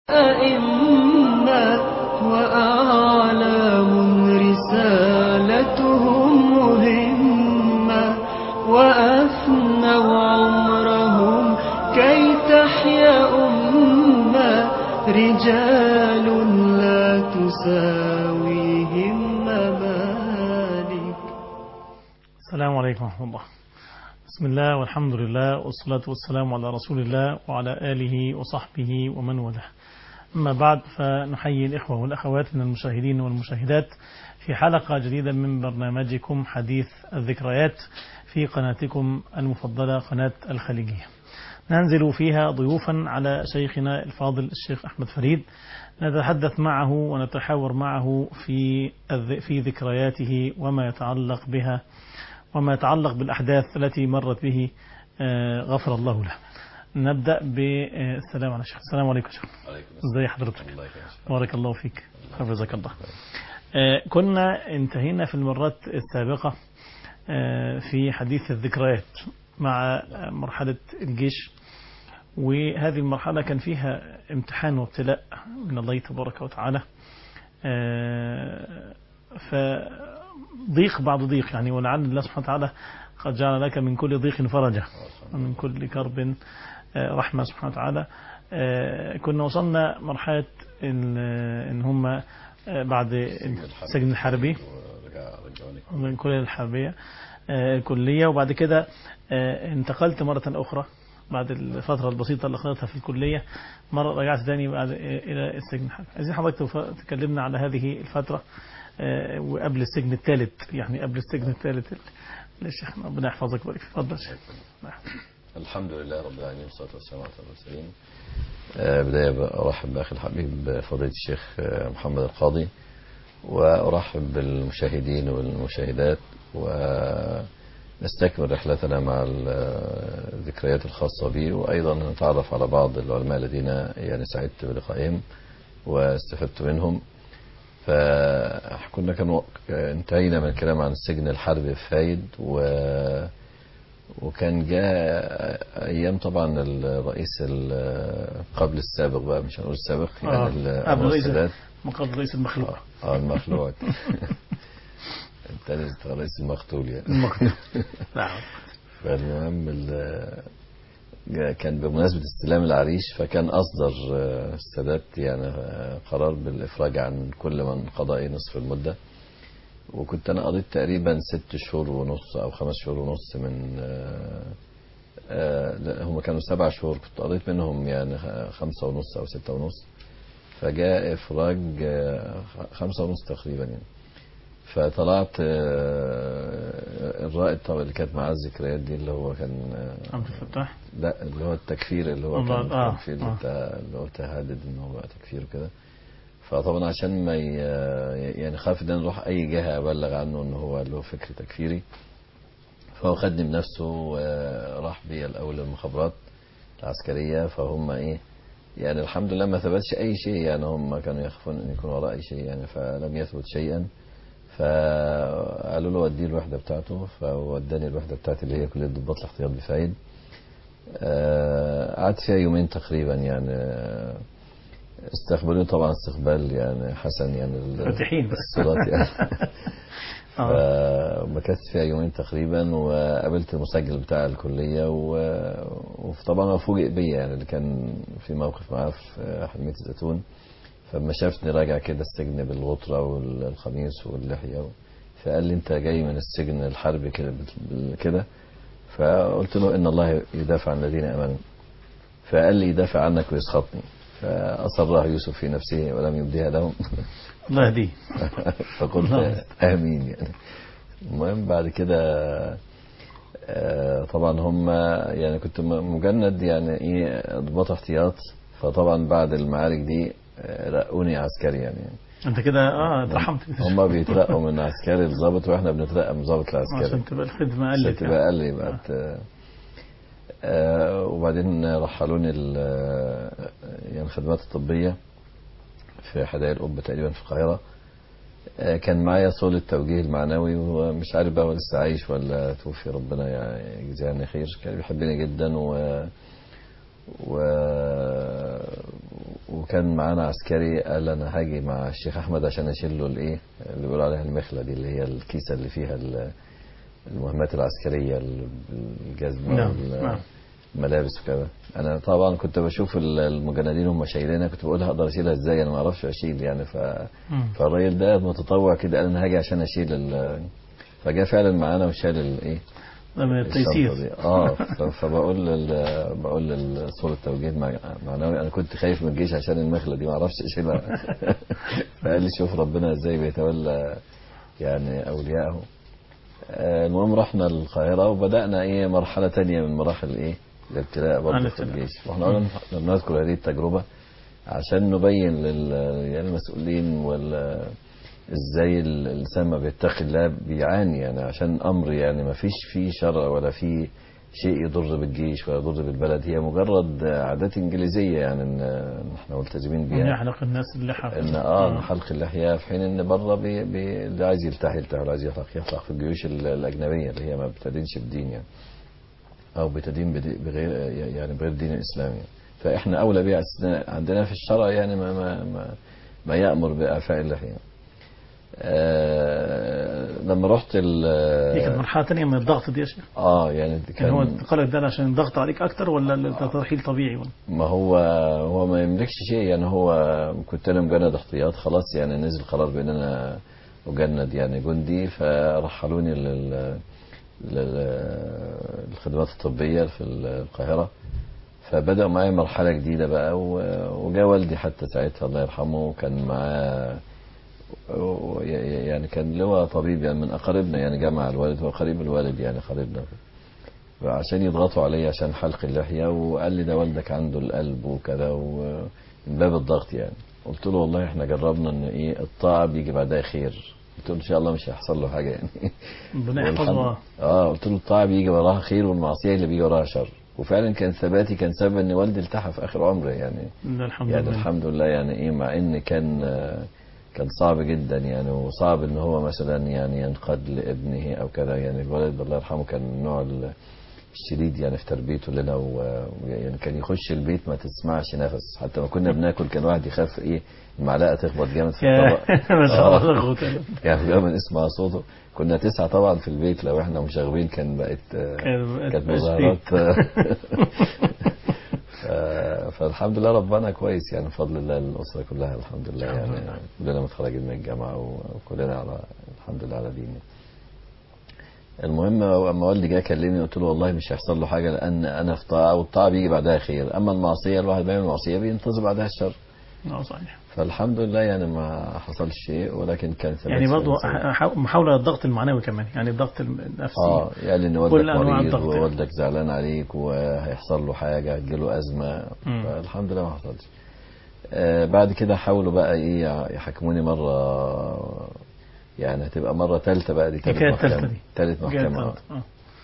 أئمة وأعلام رسالتهم مهمة وأفنوا عمرهم كي تحيا أمة رجال لا تساويهم ممالك السلام عليكم ورحمة الله بسم الله والحمد لله والصلاة والسلام على رسول الله وعلى آله وصحبه ومن والاه أما بعد فنحيي الإخوة والأخوات من المشاهدين والمشاهدات في حلقة جديدة من برنامجكم حديث الذكريات في قناتكم المفضلة قناة الخليجية ننزل فيها ضيوفا على شيخنا الفاضل الشيخ أحمد فريد نتحدث معه ونتحاور معه في في ذكرياته وما يتعلق بها وما يتعلق بالأحداث التي مرت به غفر الله له نبدأ بالسلام على الشيخ السلام عليكم شيخ ازي حضرتك بارك الله فيك حفظك الله كنا انتهينا في المرات السابقة في حديث الذكريات مع مرحلة الجيش وهذه المرحلة كان فيها امتحان وابتلاء من الله تبارك وتعالى فضيق بعد ضيق يعني ولعل الله سبحانه وتعالى قد جعل لك من كل ضيق فرجا ومن كل كرب رحمة سبحانه وتعالى كنا وصلنا مرحلة إن هم بعد السجن الحربي من كل الحربية الكلية وبعد كده انتقلت مرة أخرى بعد الفترة البسيطة اللي قضيتها في الكلية مرة رجعت تاني بعد إلى السجن الحربي عايزين حضرتك تكلمنا على هذه الفترة وقبل السجن الثالث يعني قبل السجن الثالث للشيخ ربنا يحفظك ويبارك فيك اتفضل شيخ الحمد لله رب العالمين والصلاة والسلام على المرسلين بداية أرحب بأخي الحبيب فضيلة الشيخ محمد القاضي وأرحب بالمشاهدين والمشاهدات ونستكمل رحلتنا مع الذكريات الخاصة بي وأيضا نتعرف على بعض العلماء الذين يعني سعدت بلقائهم واستفدت منهم فكنا كان انتهينا من الكلام عن السجن الحربي في فايد و وكان جاء ايام طبعا الرئيس قبل السابق بقى مش هنقول السابق يعني آه. قبل الرئيس قبل الرئيس المخلوع اه المخلوع الثاني الرئيس المقتول يعني المقتول نعم فالمهم كان بمناسبة استلام العريش فكان أصدر السادات يعني قرار بالإفراج عن كل من قضى نصف المدة وكنت أنا قضيت تقريبا ست شهور ونص أو خمس شهور ونص من هم كانوا سبع شهور كنت قضيت منهم يعني خمسة ونص أو ستة ونص فجاء إفراج خمسة ونص تقريبا يعني فطلعت الرائد طبعا اللي كانت معاه الذكريات دي اللي هو كان عبد الفتاح لا اللي هو التكفير اللي هو كان آه. التكفير آه. اللي هو تهدد ان هو بقى تكفير وكده فطبعا عشان ما يعني خاف ان اروح اي جهه ابلغ عنه ان هو له فكر تكفيري فهو خدني بنفسه وراح بيا الاول المخابرات العسكريه فهم ايه يعني الحمد لله ما ثبتش اي شيء يعني هم كانوا يخافون ان يكون وراء اي شيء يعني فلم يثبت شيئا فقالوا له وديه الوحده بتاعته فوداني الوحده بتاعتي اللي هي كليه ضباط الاحتياط بفايد قعدت فيها يومين تقريبا يعني استقبلوني طبعا استقبال يعني حسن يعني فاتحين الصلاة يعني فمكثت فيها يومين تقريبا وقابلت المسجل بتاع الكلية وطبعا هو فوجئ بيا يعني اللي كان في موقف معاه في حلمية الزيتون فلما شافني راجع كده السجن بالغطرة والقميص واللحية فقال لي انت جاي من السجن الحربي كده كده فقلت له ان الله يدافع عن الذين امنوا فقال لي يدافع عنك ويسخطني فأصرها يوسف في نفسه ولم يبديها لهم الله يهديه فقلت آمين يعني المهم بعد كده طبعا هم يعني كنت مجند يعني ايه ضباط احتياط فطبعا بعد المعارك دي رقوني عسكري يعني انت كده اه اترحمت هم بيترقوا من عسكري لظابط واحنا بنترقى من ظابط لعسكري عشان تبقى الخدمه قلت عشان تبقى قل بقت آه وبعدين رحلوني يعني الخدمات الطبية في حدائق القبة تقريبا في القاهرة آه كان معايا صول التوجيه المعنوي ومش عارف بقى هو لسه عايش ولا توفي ربنا يجزيه عني خير كان بيحبني جدا و و وكان معانا عسكري قال انا هاجي مع الشيخ احمد عشان اشيل له الايه اللي بيقولوا عليها المخله دي اللي هي الكيسه اللي فيها ال- المهمات العسكريه ال- الجزمه نعم، وال- نعم. الملابس وكده انا طبعا كنت بشوف ال- المجندين هم شايلينها كنت بقول هقدر اشيلها ازاي انا ما اعرفش اشيل يعني ف مم. فالراجل ده متطوع كده قال انا هاجي عشان اشيل ال... فجاء فعلا معانا وشال الايه ده من التيسير الشنطة دي. اه ف- فبقول لل... بقول للصورة التوجيه مع... معنوي انا كنت خايف من الجيش عشان المخلة دي ما اعرفش اشيلها فقال لي شوف ربنا ازاي بيتولى يعني اوليائه آه، المهم رحنا القاهرة وبدأنا ايه مرحلة تانية من مراحل ايه الابتلاء برضه في الابتلاء. الجيش واحنا قلنا إحنا بنذكر هذه التجربة عشان نبين لل يعني المسؤولين وال ازاي ال- الانسان ما بيتقي الله بيعاني يعني عشان امر يعني ما فيش فيه شرع ولا فيه شيء يضر بالجيش ولا يضر بالبلد هي مجرد عادات انجليزيه يعني ان إن احنا ملتزمين من بيها يحلق الناس اللحى ان اه حلق اللحيه في حين ان بره بي بي اللي عايز يلتحي يلتحي واللي عايز يحلق يحلق في الجيوش ال- الاجنبيه اللي هي ما بتدينش بدين يعني او بتدين بدي- بغير يعني بغير الدين الاسلامي يعني. فاحنا اولى بها أساساً عندنا في الشرع يعني ما ما ما, ما يامر باعفاء اللحيه آه لما رحت ال دي كانت مرحله ثانيه من الضغط دي يا شيخ اه يعني كان هو كان انتقالك ده عشان الضغط عليك اكتر ولا الترحيل طبيعي ولا ما هو هو ما يملكش شيء يعني هو كنت انا مجند احتياط خلاص يعني نزل قرار بان انا اجند يعني جندي فرحلوني لل للخدمات الطبية في القاهرة فبدأ معايا مرحلة جديدة بقى و- وجا والدي حتى ساعتها الله يرحمه كان معاه و- يعني كان اللي هو طبيب يعني من أقاربنا يعني جه مع الوالد هو قريب الوالد يعني قريبنا عشان يضغطوا علي عشان حلق اللحية وقال لي ده والدك عنده القلب وكذا ومن باب الضغط يعني قلت له والله احنا جربنا ان ايه الطاعة بيجي بعدها خير قلت له ان شاء الله مش هيحصل له حاجة يعني ربنا والحمد- يحفظه اه قلت له الطاعة بيجي وراها خير والمعصية اللي بيجي وراها شر وفعلا كان ثباتي كان سبب ان والدي التحى في اخر عمره يعني ده الحمد يعني لله الحمد لله يعني ايه مع ان كان آه، كان صعب جدا يعني وصعب ان هو مثلا يعني ينقاد لابنه او كذا يعني الولد الله يرحمه كان من النوع ال- الشديد يعني في تربيته لنا و- ويعني كان يخش البيت ما تسمعش نفس حتى ما كنا بناكل كان واحد يخاف ايه المعلقه تخبط جامد في يا- الطبق ما شاء آه. الله قوة إلا يعني دايما نسمع صوته كنا تسعة طبعا في البيت لو احنا مشاغبين كان بقت آه، كان- كانت بقت مظاهرات ف- فالحمد لله ربنا كويس يعني بفضل الله الأسرة كلها الحمد لله الحمد يعني لله. كلنا متخرجين من الجامعة وكلنا على الحمد لله على دين المهم اما والدي جه كلمني قلت له والله مش هيحصل له حاجه لان انا في طاعه والطاعه بيجي بعدها خير اما المعصيه الواحد بيعمل معصيه بينتظر بعدها الشر اه صحيح فالحمد لله يعني ما حصلش شيء ولكن كان ثبات يعني في برضه الإنسان. ح- محاولة الضغط المعنوي كمان يعني الضغط النفسي اه يعني ان والدك كل أنواع مريض الضغط يعني. ووالدك زعلان عليك وهيحصل له حاجه هتجيله ازمه مم. فالحمد لله ما حصلش آه بعد كده حاولوا بقى ايه يحكموني مره يعني هتبقى مره ثالثه بقى دي ثالث الحكاية محكمه الثالثة دي ثالث الحكاية محكمه آه. الثالثة. آه.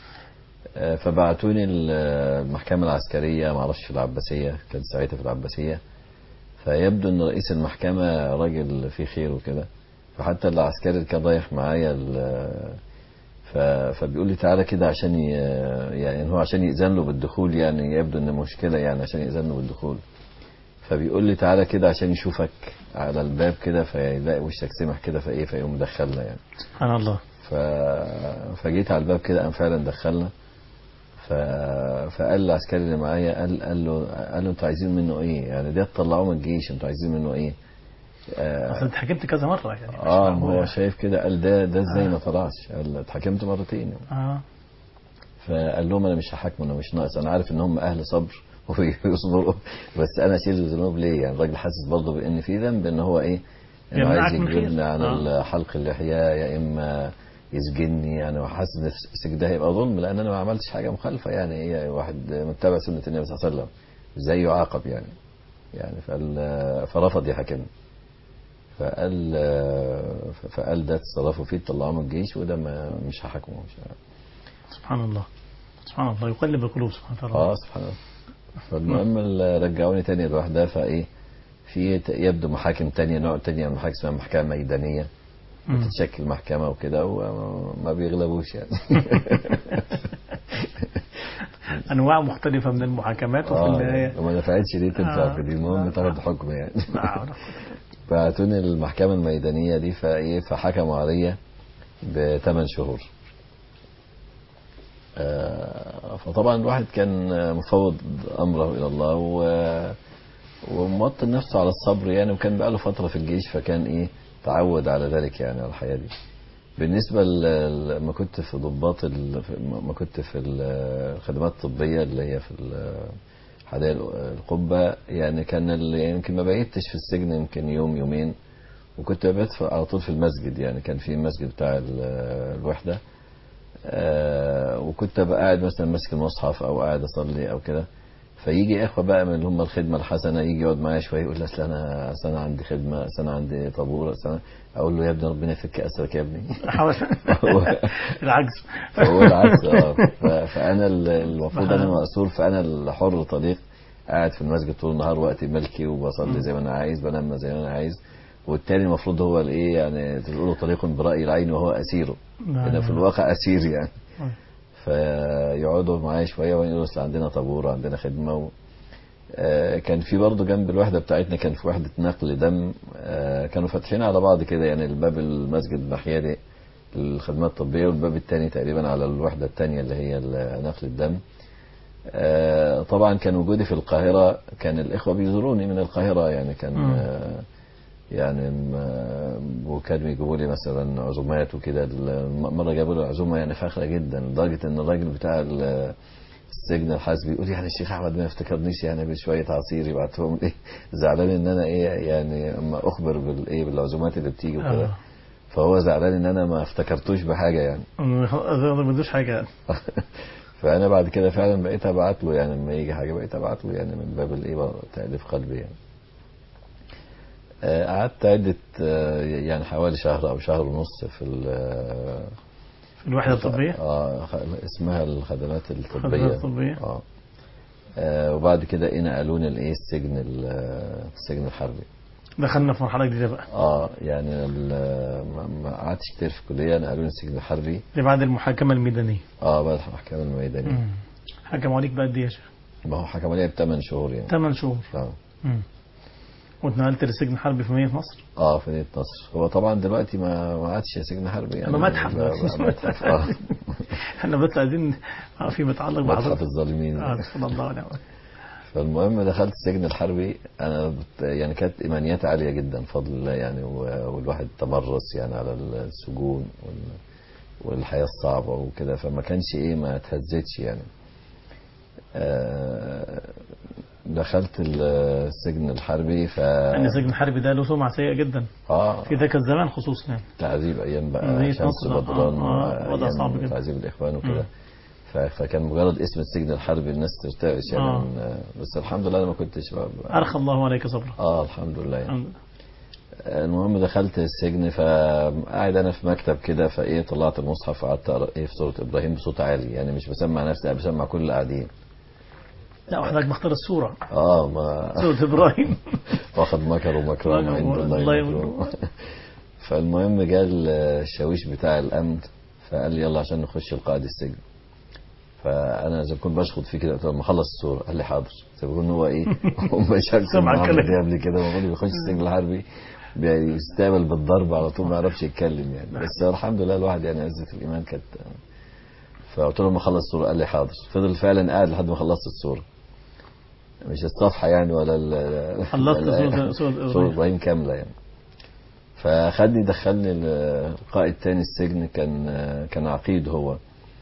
آه، فبعتوني ال- المحكمة العسكرية معرفش في العباسية كان ساعتها في العباسية فيبدو ان رئيس المحكمة راجل فيه خير وكده فحتى العسكري اللي كان رايح معايا ال- ف- فبيقول لي تعالى كده عشان ي- يعني هو عشان يأذن له بالدخول يعني يبدو ان مشكلة يعني عشان يأذن له بالدخول فبيقول لي تعالى كده عشان يشوفك على الباب كده فيلاقي وشك سمح كده فايه فيقوم مدخلنا يعني سبحان الله ف... فجيت على الباب كده قام فعلا دخلنا ف... فقال العسكري اللي معايا قال قال له قال له انتوا عايزين منه ايه؟ يعني ده تطلعوه من الجيش انتوا عايزين منه ايه؟ آه, اصل انت حكمت كذا مرة يعني مش اه ما معقول. هو شايف كده قال ده ده ازاي ما طلعش؟ قال اتحكمت مرتين اه فقال لهم انا مش هحاكمه انا مش ناقص انا عارف ان هم اهل صبر ويصبروا بس انا اشيل الذنوب ليه؟ يعني الراجل حاسس برضه بان في ذنب ان هو ايه؟ انه يمنعك عايز من خير. يجبرني عن آه. حلق اللحيه يا اما يسجنني يعني وحاسس ان السجن ده هيبقى ظلم لان انا ما عملتش حاجه مخالفه يعني هي واحد متبع سنه النبي صلى الله عليه وسلم ازاي يعاقب يعني يعني فقال فرفض يحاكمني فقال فقال ده تصرفوا فيه تطلعوه من الجيش وده ما مش هحاكمه مش سبحان الله سبحان الله يقلب القلوب سبحانه وتعالى اه سبحان الله فالمهم ال- رجعوني تاني لوحدها فايه في ت- يبدو محاكم تانية نوع تانية من المحاكم اسمها محكمة ميدانية مم. بتتشكل محكمة وكده وما بيغلبوش يعني انواع مختلفه من المحاكمات وفي اه النهايه وما نفعتش ليه تنفع آه. في دي المهم تاخد حكم يعني نعم. بعتوني المحكمة الميدانية دي فايه فحكموا عليا بثمان شهور آه، فطبعا الواحد كان مفوض امره الى الله و وموطن نفسه على الصبر يعني وكان بقاله فترة في الجيش فكان ايه تعود على ذلك يعني على الحياة دي بالنسبة ل- لما كنت في ضباط ال- في- ما كنت في ال- الخدمات الطبية اللي هي في ال- حدائق القبة يعني كان ال- يمكن ما بقيتش في السجن يمكن يوم يومين وكنت ببيت في- على طول في المسجد يعني كان في المسجد بتاع ال- الوحدة آه، وكنت بقى قاعد مثلا ماسك المصحف او قاعد اصلي او كده فيجي اخوه بقى من اللي هم الخدمه الحسنه يجي يقعد معايا شويه يقول لي اصل انا اصل انا عندي خدمه اصل انا عندي طابور اصل انا اقول له يا ابني ربنا يفك اسرك يا ابني حاول العجز فهو العكس اه ف- فانا ال- المفروض انا مأسور فانا الحر طليق قاعد في المسجد طول النهار وقتي ملكي وبصلي زي ما انا عايز بنام زي ما انا عايز والتاني المفروض هو الايه يعني تقولوا طريق برأي العين وهو اسيره هنا في الواقع اسير يعني نعم. فيقعدوا معايا شويه ويقولوا اصل عندنا طابور وعندنا خدمه و... آه، كان في برضه جنب الوحده بتاعتنا كان في وحده نقل دم آه، كانوا فاتحين على بعض كده يعني الباب المسجد الناحيه دي الخدمات الطبيه والباب الثاني تقريبا على الوحده الثانيه اللي هي ال- نقل الدم آه، طبعا كان وجودي في القاهره كان الاخوه بيزوروني من القاهره يعني كان مم. آه، يعني م- وكانوا يجيبوا لي مثلا عزومات وكده ال- مره جابوا لي عزومه يعني فاخره جدا لدرجه ان الراجل بتاع ال- السجن الحاسبي يقول يعني الشيخ احمد ما يفتكرنيش يعني بشويه عصير يبعتهم لي زعلان ان انا ايه يعني اما اخبر بالايه بالعزومات اللي بتيجي وكده آه. فهو زعلان ان انا ما افتكرتوش بحاجه يعني ما بدوش حاجه فانا بعد كده فعلا بقيت ابعت له يعني لما يجي حاجه بقيت ابعت له يعني من باب الايه تاليف قلبي يعني آه، قعدت عدة آه، يعني حوالي شهر أو شهر ونص في ال- في الوحده الطبيه اه خ- اسمها الخدمات الطبية الخدمات الطبية. اه آه، وبعد كده ايه نقلوني الايه السجن ال- السجن الحربي دخلنا في مرحله جديده بقى اه يعني ال- ما- ما قعدتش كتير في الكلية نقلوني السجن الحربي دي بعد المحاكمه الميدانيه اه بعد المحكمة الميدانية مم. حكموا عليك بقد ايه يا شيخ؟ ما هو حكم عليها بثمان شهور يعني 8 شهور اه مم. واتنقلت لسجن حربي في مدينه نصر اه في مدينة نصر هو طبعا دلوقتي ما ما عادش سجن حربي يعني بقى متحف بقى- دلوقتي. بقى متحف اه احنا بس عايزين اه في متعلق متحف بحضرتك الظالمين اه سبحان الله ونعم الوكيل. فالمهم دخلت السجن الحربي انا بت- يعني كانت ايمانيات عاليه جدا بفضل الله يعني و- والواحد تمرس يعني على السجون وال- والحياه الصعبه وكده فما كانش ايه ما اتهزتش يعني آه، دخلت السجن الحربي ف ان السجن الحربي ده له سمعه سيئه جدا اه في ذاك الزمان خصوصا يعني تعذيب ايام بقى مدينة شمس نصر، آه، بدران آه، وضع وأيام صعب جدا. تعذيب الاخوان مم. وكده ف- فكان مجرد اسم السجن الحربي الناس ترتعش يعني آه. من بس الحمد لله انا ما كنتش بقى- ارخى الله عليك صبرا اه الحمد لله يعني. الحمد لله. المهم دخلت السجن فقاعد انا في مكتب كده فايه طلعت المصحف وقعدت اقرا ايه في سوره ابراهيم بصوت عالي يعني مش بسمع نفسي انا بسمع كل اللي قاعدين لا وحضرتك مختار الصوره اه ما سوره ابراهيم واخد مكر ومكرا الله عند الله الله يمكرون فالمهم جاء الشاويش بتاع الامن فقال لي يلا عشان نخش القائد السجن فانا زي ما كنت بشخط فيه كده قلت له لما اخلص الصوره قال لي حاضر زي ما بيكون هو ايه هو ما شافش سمع المعامله الكلام. دي قبل كده المفروض بيخش السجن الحربي بيستقبل بالضرب على طول ما يعرفش يتكلم يعني بس الحمد لله الواحد يعني عزه الايمان كانت فقلت له لما اخلص الصوره قال لي حاضر فضل فعلا قاعد لحد ما خلصت الصوره مش الصفحه يعني ولا ال خلصت ال- سورة- سورة سورة إبراهيم. ابراهيم كامله يعني فخدني دخلني القائد تاني السجن كان كان عقيد هو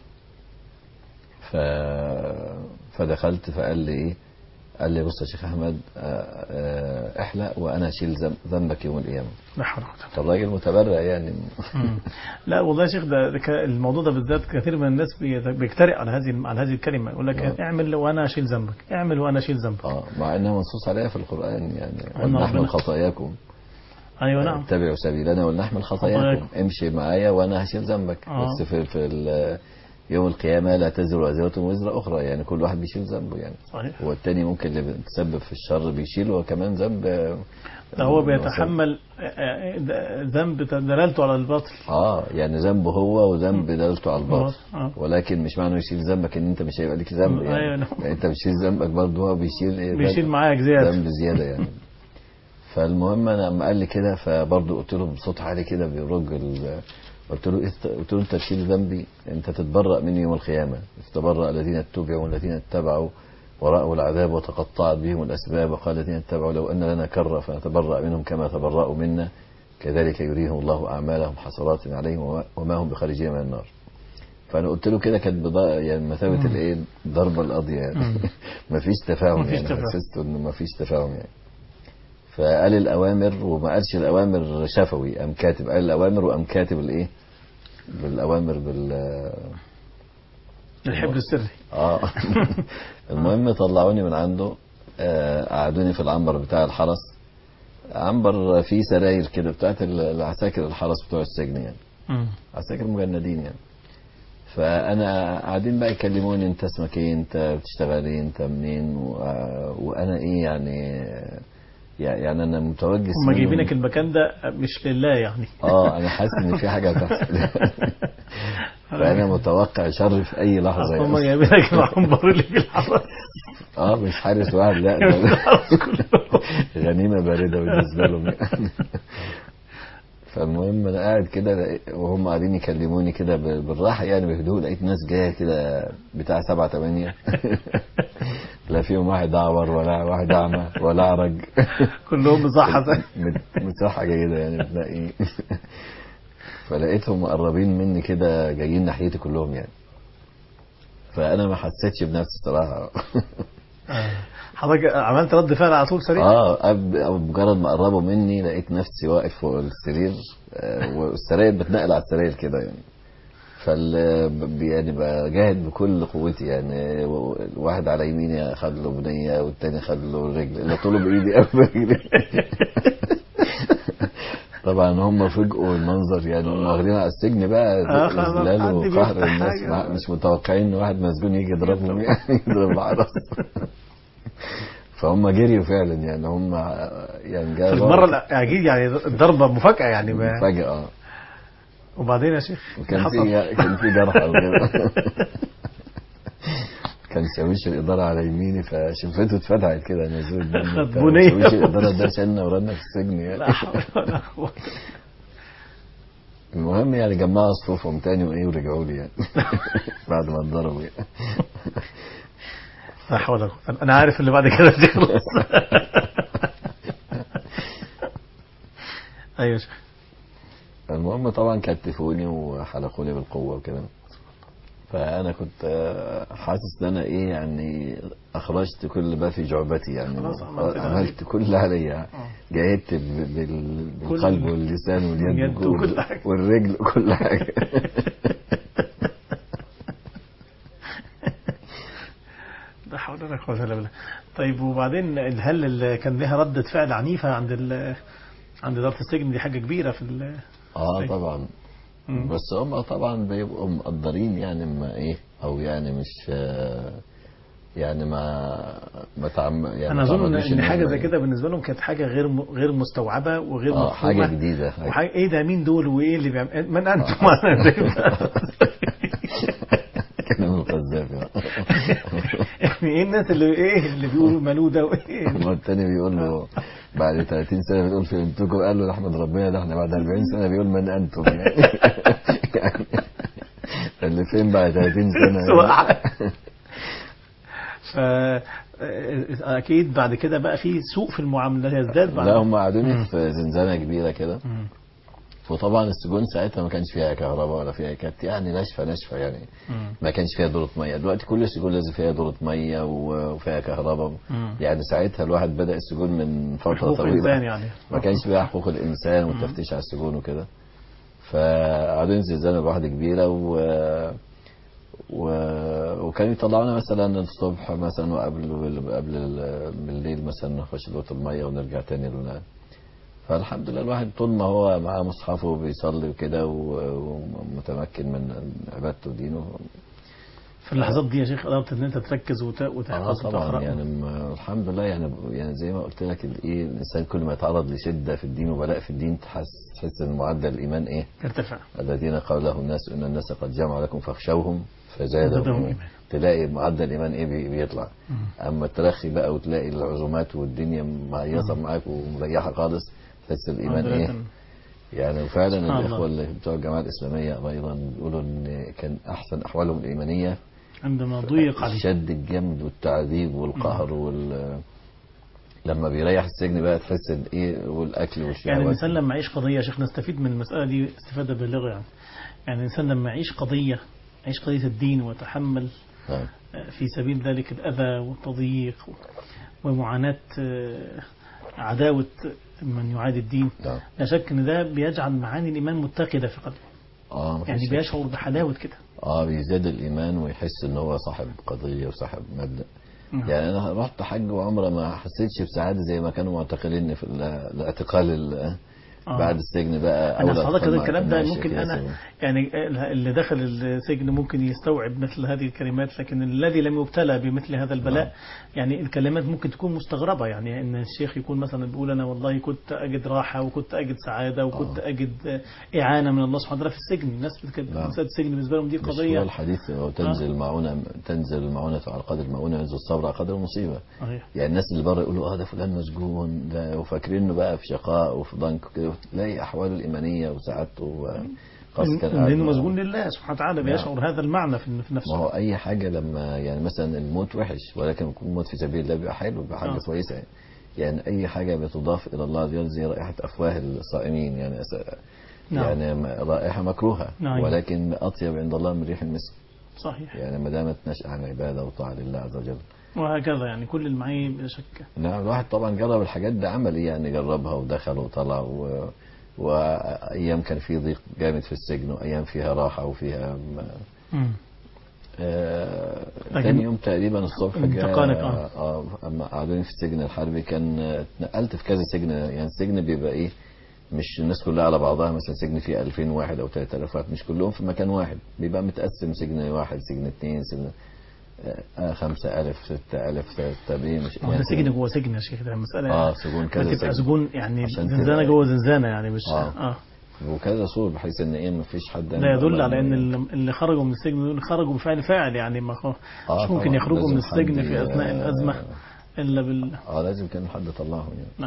ف فدخلت فقال لي ايه قال لي بص يا شيخ احمد آه، آه، احلق وانا اشيل ذنب- ذنبك يوم القيامه لا حول ولا قوة فالراجل متبرع يعني مم. لا والله يا شيخ ده ده ك- الموضوع ده بالذات كثير من الناس بي- بيجترئ على هذه على هذه الكلمه يقول لك آه. اعمل وانا اشيل ذنبك اعمل وانا اشيل ذنبك اه مع انها منصوص عليها في القران يعني أن ولنحمل ربنا- خطاياكم ايوه نعم اتبعوا سبيلنا ولنحمل خطاياكم خطاياكم. امشي معايا وانا هشيل ذنبك آه. بس في في ال- يوم القيامة لا تزر وازرة وزر أخرى يعني كل واحد بيشيل ذنبه يعني صحيح والتاني ممكن اللي بيتسبب في الشر بيشيل هو كمان ذنب آه، ده هو بيتحمل آه، آه، ذنب دلالته على الباطل اه يعني ذنبه هو وذنب دلالته على الباطل آه. ولكن مش معنى يشيل ذنبك ان انت مش هيبقى ليك ذنب أيوة، يعني, نعم. يعني انت بتشيل ذنبك برضه هو بيشيل ايه بيشيل ذنب- معاك زيادة ذنب زياده يعني فالمهم انا لما قال لي كده فبرضه قلت له بصوت عالي كده بيرج ال- قلت له إيه- قلت له انت تشيل ذنبي انت تتبرأ مني يوم القيامه تتبرأ الذين اتبعوا والذين اتبعوا ورأوا العذاب وتقطعت بهم الأسباب وقال الذين اتبعوا لو أن لنا كرة فنتبرأ منهم كما تبرأوا منا كذلك يريهم الله أعمالهم حسرات عليهم وما- وما هم بخارجين من النار فأنا قلت له كده كانت بضا- يعني مثابة الإيه الضربة القاضية يعني مفيش تفاهم مفيش يعني تفاهم. حسست إنه مفيش تفاهم يعني فقال الأوامر وما قالش الأوامر شفوي قام كاتب قال الأوامر وقام كاتب الإيه بالأوامر بال الحبر السري اه المهم طلعوني من عنده آه، قعدوني في العنبر بتاع الحرس عنبر فيه سراير كده بتاعت ال- العساكر الحرس بتوع السجن يعني مم. عساكر مجندين يعني فانا قاعدين بقى يكلموني انت اسمك ايه انت بتشتغل ايه انت منين و... وانا ايه يعني يعني انا متوجس هم منهم. جايبينك المكان ده مش لله يعني اه انا حاسس ان في حاجه هتحصل فانا متوقع شر في اي لحظه هم يعني جايبينك العنبر اللي في الحرس اه مش حارس واحد لا ده الحرس كله غنيمه بارده بالنسبه لهم يعني. فالمهم انا قاعد كده لقيت- وهم قاعدين يكلموني كده ب- بالراحه يعني بهدوء لقيت ناس جايه كده بتاع سبعة تمانية لا فيهم واحد اعور ولا واحد اعمى ولا اعرج كلهم بصحة زي مت- متصحة جيدة يعني بتلاقي فلقيتهم مقربين مني كده جايين ناحيتي كلهم يعني فانا ما حسيتش بنفسي صراحه حضرتك عملت رد فعل على طول سريع اه أب- أو مجرد ما قربوا مني لقيت نفسي واقف فوق السرير آه، والسراير بتنقل على السراير كده يعني فال ب- يعني بجاهد بكل قوتي يعني و- الواحد على يميني خد له بنيه والتاني خد له الرجل اللي طوله بايدي او برجلي طبعا هم فوجئوا المنظر يعني هم واخدين على السجن بقى آه، خلاص، اذلال حد وقهر بيفتح الناس حاجة. مع- مش متوقعين ان واحد مسجون يجي يضربهم يعني يضرب العرس فهم جريوا فعلا يعني هم يعني في جاء المرة الأ- أكيد يعني الضربة مفاجأة يعني ما فجأة وبعدين يا شيخ وكان حصل في كان في جرح على الغير كان شاويش الإدارة على يميني فشفته اتفتحت كده نزول الدم خد وبتاع. بنية. شاويش الإدارة ده شالنا ورانا في السجن يعني لا حول ولا قوة المهم يعني جمعوا صفوفهم تاني وإيه ورجعوا لي يعني بعد ما اتضربوا يعني لا حول ولا قوة أنا عارف اللي بعد كده تخلص أيوة يا شيخ المهم طبعا كتفوني وحلقوني بالقوة وكده فأنا كنت آه، حاسس إن أنا إيه يعني أخرجت كل ما في جعبتي يعني خلاص عملت اللي عملت كل اللي عليا جاهدت ب- بال- بالقلب واللسان واليد واليد وكل- وكل حاجة. والرجل وكل حاجة لا حول ولا قوة إلا بالله طيب وبعدين هل ال- كان لها ردة فعل عنيفة عند ال عند إدارة السجن دي حاجة كبيرة في ال اه طيب. طبعا مم. بس هم طبعا بيبقوا مقدرين يعني ما ايه او يعني مش آه، يعني ما ما تعم يعني أنا ما أظن تعمدوش إن حاجة هم زي إيه. كده بالنسبة لهم كانت حاجة غير م- غير مستوعبة وغير اه مفهومة حاجة جديدة حاجة وحاجة إيه ده مين دول وإيه اللي بيعمل من أنتم كلام القذافي يعني إيه الناس اللي إيه اللي بيقولوا ملودة وإيه هو التاني بيقول له بعد 30 سنة بتقول فهمتكم قال له نحمد ربنا ده احنا بعد 40 سنة بيقول من انتم يعني يعني اللي فين بعد 30 سنة سواء. ف اكيد بعد كده بقى في سوء في المعامله يزداد بعد لا هم قعدوني في زنزانة كبيرة كده مم. وطبعا السجون ساعتها ما كانش فيها كهرباء ولا فيها كانت يعني ناشفة ناشفة يعني مم. ما كانش فيها دورة مية دلوقتي كل السجون لازم فيها دورة مية و- وفيها كهرباء مم. يعني ساعتها الواحد بدأ السجون من فترة حقوق طويلة الانسان يعني ما كانش فيها حقوق الإنسان والتفتيش على السجون وكده فقعدوا ينزل زنزانة لوحدة كبيرة و... و... وكانوا يطلعونا مثلا الصبح مثلا وقبل قبل ال- بالليل مثلا نخش دورة المية ونرجع تاني ل... فالحمد لله الواحد طول ما هو معاه مصحفه وبيصلي وكده و- ومتمكن من عبادته ودينه في اللحظات دي يا شيخ قدرت ان انت تركز وت- اه وتحفظ طبعا وتقرا يعني ما- الحمد لله يعني يعني زي ما قلت لك الايه الانسان كل ما يتعرض لشده في الدين وبلاء في الدين تحس تحس ان معدل الايمان ايه يرتفع الذين قال له الناس ان الناس قد جمعوا لكم فاخشوهم زادهم فزادهم إيمانا. إيمان. تلاقي معدل الايمان ايه بي- بيطلع اما الترخي بقى وتلاقي العزومات والدنيا معيصه معاك ومريحه خالص تحس الايمان ايه معدلات يعني وفعلا سبحان الله. الاخوه اللي بتوع الجماعه الاسلاميه ايضا بيقولوا ان كان احسن احوالهم الايمانيه عندما ضيق عليه الشد الجامد والتعذيب والقهر وال لما بيريح السجن بقى تحس ان ايه والاكل والشهوات يعني الإنسان لما يعيش قضية يا شيخ نستفيد من المسألة دي استفادة بالغة يعني يعني الإنسان لما يعيش قضية يعيش قضية الدين ويتحمل نعم. في سبيل ذلك الأذى والتضييق ومعاناة آه، عداوة من يعادي الدين نعم. لا شك أن ده بيجعل معاني الإيمان متقدة في قلبه اه مفيش يعني شك. بيشعر بحلاوة كده اه بيزداد الايمان ويحس ان هو صاحب قضيه وصاحب مبدا نعم. يعني انا رحت حج وعمره ما حسيتش بسعاده زي ما كانوا معتقليني في ال- الاعتقال ال- آه. بعد السجن بقى أنا أولى حضرتك أدخل ده مع الكلام ده الناس ممكن كده أنا سوا. يعني اللي دخل السجن ممكن يستوعب مثل هذه الكلمات لكن الذي لم يبتلى بمثل هذا البلاء نعم. يعني الكلمات ممكن تكون مستغربة يعني إن الشيخ يكون مثلا بيقول أنا والله كنت أجد راحة وكنت أجد سعادة وكنت آه. أجد إعانة من الله سبحانه وتعالى في السجن الناس كانت نعم. مسألة السجن بالنسبة لهم دي مش هو قضية الحديث هو تنزل المعونة تنزل المعونة على قدر المعونة ينزل الصبر على قدر المصيبة صحيح يعني الناس اللي بره يقولوا اه ده فلان مسجون ده وفاكرين انه بقى في شقاء وفي ضنك وكده تلاقي احواله الايمانيه وسعادته وخاصة كان قاعد لأنه مع- مسجون لله سبحانه وتعالى نعم. بيشعر هذا المعنى في في ما نفسه هو اي حاجه لما يعني مثلا الموت وحش ولكن يكون الموت في سبيل الله بيبقى حلو بيبقى حاجه آه. كويسه يعني. يعني اي حاجه بتضاف الى الله عز وجل زي رائحه افواه الصائمين يعني أس- نعم. يعني م- رائحه مكروهه نعم. ولكن اطيب عند الله من ريح المسك صحيح يعني ما دامت نشأ عن عباده وطاعه لله عز وجل وهكذا يعني كل المعاني بلا شك نعم الواحد طبعا جرب الحاجات ده عملي يعني جربها ودخل وطلع و... وايام كان في ضيق جامد في السجن وايام فيها راحه وفيها م... مم. آه... لكن تاني يوم تقريبا الصبح جاء انتقالك، آه. اه اما قعدوني في السجن الحربي كان آه، اتنقلت في كذا سجن يعني السجن بيبقى ايه مش الناس كلها على بعضها مثلا سجن فيه 2000 واحد او 3000 واحد مش كلهم في مكان واحد بيبقى متقسم سجن واحد سجن اثنين سجن آه 5000 6000 7000 مش ما هو ده يعني سجن جوه سجن يا شيخ ده مسألة اه سجون كذا تبقى سجن سجون يعني عشان زنزانة تبقى- جوه زنزانة يعني مش آه. اه وكذا صور بحيث ان ايه ما فيش حد ده يدل على ان اللي اللي خرجوا من السجن دول خرجوا بفعل فاعل يعني ما خ- آه مش ممكن طبعاً، يخرجوا من لازم السجن حد في ي- اثناء الازمه الا بال اه لازم كان حد طلعهم يعني نعم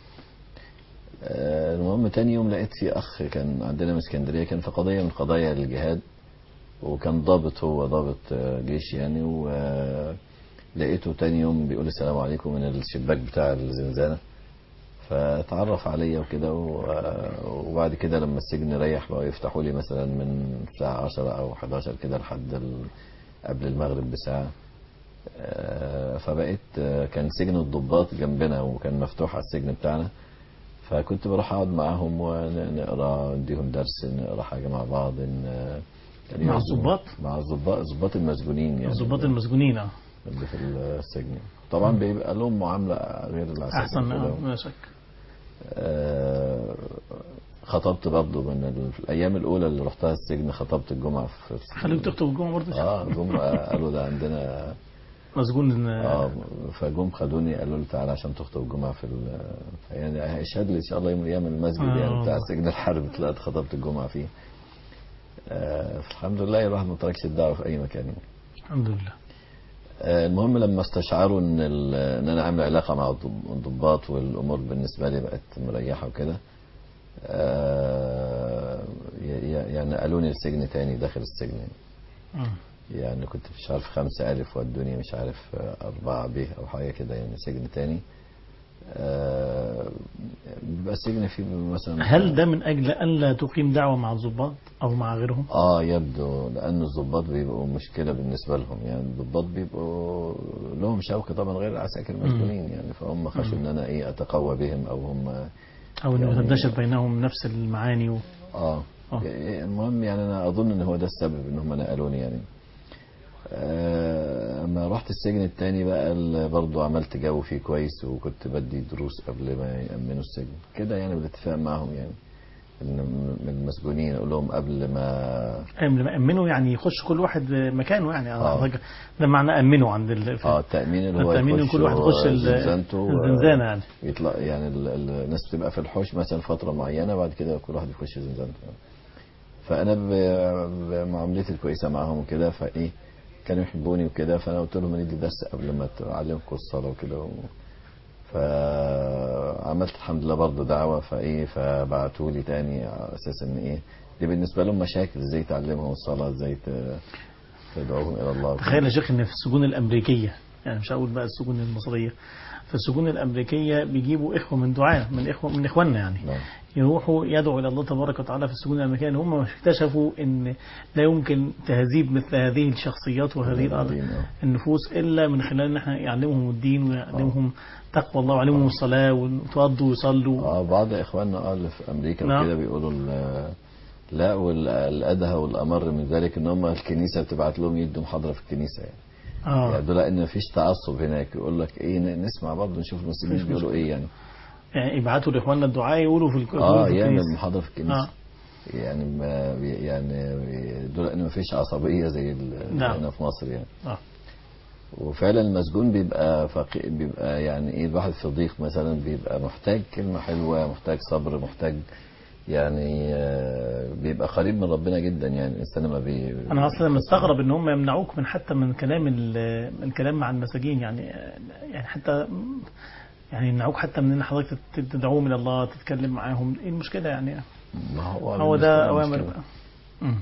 آه المهم تاني يوم لقيت في اخ كان عندنا من اسكندريه كان في قضيه من قضايا الجهاد وكان ضابط هو ضابط آه، جيش يعني ولقيته تاني يوم بيقول السلام عليكم من الشباك بتاع الزنزانه فتعرف عليا وكده و- وبعد كده لما السجن ريح بقوا يفتحوا لي مثلا من الساعة 10 أو 11 كده لحد ال- قبل المغرب بساعة آه، فبقيت آه، كان سجن الضباط جنبنا وكان مفتوح على السجن بتاعنا فكنت بروح اقعد معاهم ونقرا نديهم درس نقرا حاجه مع بعض إن كانوا مع يعزموا- الضباط؟ مع الضباط الضباط المسجونين يعني الضباط المسجونين اه اللي في السجن طبعا بيبقى لهم معامله غير العساكر احسن كده. آه، بلا شك آه، خطبت برضه من ال- الايام الاولى اللي رحتها السجن خطبت الجمعه في خليك تخطب الجمعه برضه يا شيخ. اه الجمعه قالوا ده عندنا مسجون اه آه. فجم خدوني قالوا لي تعالى عشان تخطب الجمعه في ال- يعني اشهد لي ان شاء الله يوم من الايام المسجد آه. يعني بتاع سجن الحرب طلعت خطبت الجمعه فيه آه الحمد لله الواحد ما تركش الدعوه في اي مكان يعني. الحمد لله آه، المهم لما استشعروا ان ال- ان انا عامل علاقه مع الضب- الضباط والامور بالنسبه لي بقت مريحه وكده آه، ي- ي- يعني قالوني السجن تاني داخل السجن مم. يعني كنت مش عارف خمسة ألف ودوني مش عارف آه، أربعة به أو حاجة كده يعني سجن تاني آه، بيبقى السجن فيه مثلا هل ده من اجل الا تقيم دعوه مع الضباط او مع غيرهم؟ اه يبدو لان الضباط بيبقوا مشكله بالنسبه لهم يعني الضباط بيبقوا لهم شوكه طبعا غير العساكر المسجونين يعني فهم خشوا ان انا ايه اتقوى بهم او هم او انه يعني- تنتشر بينهم نفس المعاني و... اه آه. المهم يعني انا اظن ان هو ده السبب ان هم نقلوني يعني آه، اما رحت السجن التاني بقى ال- برضو عملت جو فيه كويس وكنت بدي دروس قبل ما يأمنوا السجن كده يعني بالاتفاق معهم يعني إن من المسجونين اقول لهم قبل ما قبل ما امنوا يعني يخش كل واحد مكانه يعني آه. حضرتك ده معنى امنوا عند ال... اه التامين اللي هو التأمين إن كل واحد يخش ال- زنزانته و- الزنزانة يعني. يطلع يعني ال- ال- الناس بتبقى في الحوش مثلا فتره معينه بعد كده كل واحد يخش زنزانته فانا ب- بمعاملتي الكويسه معاهم وكده فايه كانوا يحبوني وكده فانا قلت لهم ندي درس قبل ما اعلمكم الصلاه وكده و... فعملت الحمد لله برضه دعوه فايه فبعتوا لي تاني على اساس ان ايه دي بالنسبه لهم مشاكل ازاي تعلمهم الصلاه ازاي ت- تدعوهم الى الله تخيل يا شيخ ان في السجون الامريكيه يعني مش هقول بقى السجون المصريه في السجون الامريكيه بيجيبوا اخوه من دعاه من اخوه من اخواننا يعني نعم. يروحوا يدعوا الى الله تبارك وتعالى في السجون الامريكيه ان هم اكتشفوا ان لا يمكن تهذيب مثل هذه الشخصيات وهذه الأرض العظيم، آه. النفوس الا من خلال ان احنا يعلمهم الدين ويعلمهم تقوى الله ويعلمهم الصلاه ويتوضوا ويصلوا اه بعض اخواننا اه اللي في امريكا نعم. وكده بيقولوا ال- لا والادهى والامر من ذلك ان هم الكنيسه بتبعت لهم يدوا محاضره في الكنيسه يعني اه يعني دول ان مفيش تعصب هناك يقول لك ايه ن- نسمع برضه نشوف المسلمين مفيش بيقولوا ايه يعني يعني يبعتوا لاخواننا الدعاء يقولوا في الك- اه يقولوا في يعمل الكنيسة. محاضره في الكنيسه آه. يعني ما بي- يعني بي- دول ان مفيش عصبيه زي ال- نعم. هنا في مصر يعني آه. وفعلا المسجون بيبقى فقي بيبقى يعني ايه الواحد في ضيق مثلا بيبقى محتاج كلمه حلوه محتاج صبر محتاج يعني آه، بيبقى قريب من ربنا جدا يعني الانسان ما بي انا اصلا مستغرب ان هم يمنعوك من حتى من كلام ال- من الكلام مع المساجين يعني يعني حتى يعني يمنعوك حتى من ان حضرتك تت- تدعوهم الى الله تتكلم معاهم ايه المشكله يعني ما هو هو بالنسبة ده لنا اوامر مشكلة. بقى مم.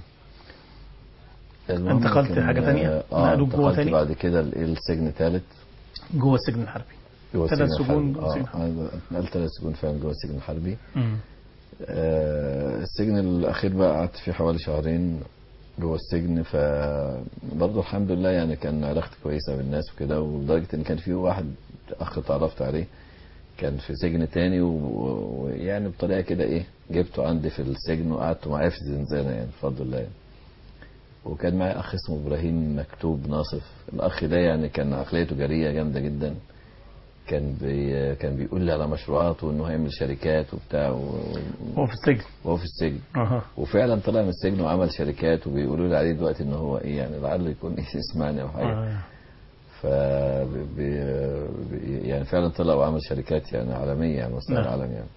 المهم انتقلت كان- حاجة تانية؟ اه نقلوك جوه انتقلت تاني؟ بعد كده ل- السجن ثالث جوه السجن الحربي جوه ثلاث السجن سجون الحربي. جوه السجن اه أنا اتنقلت ثلاث سجون فعلا جوه السجن الحربي مم. آه السجن الاخير بقى قعدت فيه حوالي شهرين جوه السجن فبرضه الحمد لله يعني كان علاقتي كويسه بالناس وكده ولدرجه ان كان في واحد اخ اتعرفت عليه كان في سجن تاني و- ويعني بطريقه كده ايه جبته عندي في السجن وقعدت معاه في الزنزانه يعني بفضل الله يعني. وكان معي اخ اسمه ابراهيم مكتوب ناصف الاخ ده يعني كان عقليته جريئه جامده جدا كان بي كان بيقول لي على مشروعات وانه هيعمل شركات وبتاع و- هو في السجن وهو في السجن اها وفعلا طلع من السجن وعمل شركات وبيقولوا لي عليه دلوقتي ان هو ايه يعني لعله يكون إيه يسمعني او حاجه آه. ف بي- بي- يعني فعلا طلع وعمل شركات يعني عالميه يعني مستوى نعم. العالم يعني